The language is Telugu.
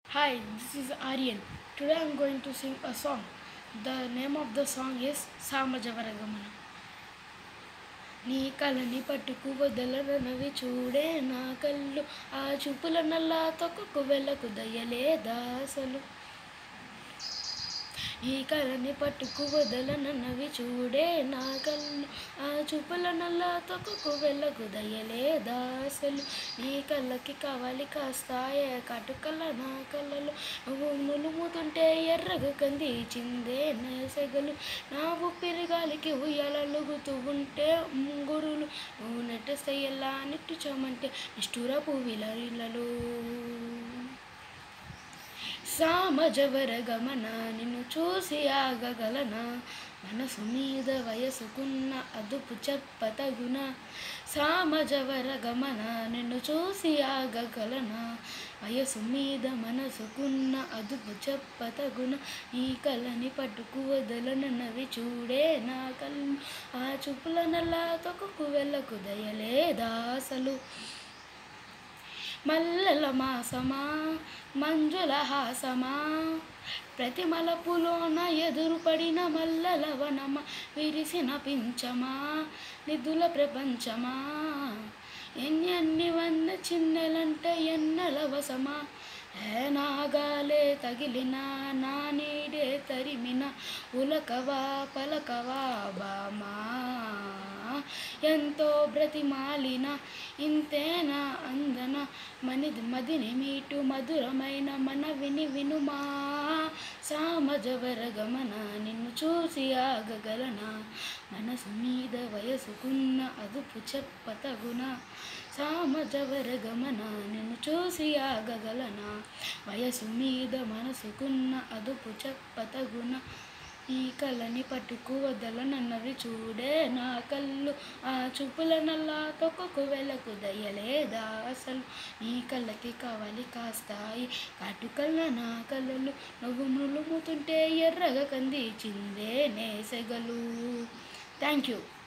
Hi, this is Aryan. Today I'm going to sing a song. The name of the song is Samajavaragamana. నీ కలని పట్టుకు వదలనవి చూడే నా కళ్ళు ఆ చూపుల నల్లా తొక్కకు వెళ్ళకు దయలేదా అసలు ఈ కళని పట్టుకు వదలనవి చూడే నా కళ్ళు ఆ చూపుల నల్లా తొక్కకు వెళ్ళకు దయలేదా అసలు నీ కళ్ళకి కావాలి కాస్తాయే కటుకల నా కళ్ళలో నువ్వు నులుముతుంటే ఎర్రగా కంది చిందే నేసెగలు నా ఊపిరి గాలికి ఉయ్యాలలుగుతూ ఉంటే ముంగురులు నువ్వు నెట్టేస్తే ఎలా నిట్టుచామంటే నిష్ఠురపు విలరిలలో సామజవర గమన నిన్ను చూసి ఆగగలనా మనసు మీద వయసుకున్న అదుపు చెప్పతగున సామజవర గమన నిన్ను చూసి ఆగగలనా వయసు మీద మనసుకున్న అదుపు చెప్పతగున ఈ కళని పట్టుకు వదలనవి చూడే నా కళ్ళు ఆ చూపుల నల్లా తొక్కకు వెళ్ళకు దయలేదా అసలు మల్లెల మాసమా మంజుల హాసమా ప్రతి మలపులోన ఎదురుపడిన మల్లెల వనమ విరిసిన పించమా నిధుల ప్రపంచమా ఎన్నెన్ని వంద చిన్నెలంటే ఎన్నెల వసమా ఏ నాగాలే తగిలిన నా నీడే తరిమిన ఉలకవా పలకవా బామా ఎంతో బ్రతిమాలిన ఇంతేనా అందన మనిది మదిని మీటు మధురమైన మన విని వినుమా సామజవర గమన నిన్ను చూసి ఆగగలనా మనసు మీద వయసుకున్న అదుపు చెప్పతగున సామజవర గమన నిన్ను చూసి ఆగగలనా వయసు మీద మనసుకున్న అదుపు చెప్పతగున ఈ కళని పట్టుకు వదలనన్నవి చూడే నా కళ్ళు ఆ చూపుల నల్లా తొక్కకు వెళ్ళకు దయ్యలేదా అసలు నీ కళ్ళకి కావాలి కాస్తాయి కాటుకల్ల నా కళ్ళలు నువ్వు నులుముతుంటే ఎర్రగా కంది చిందే నేసెగలు థ్యాంక్ యూ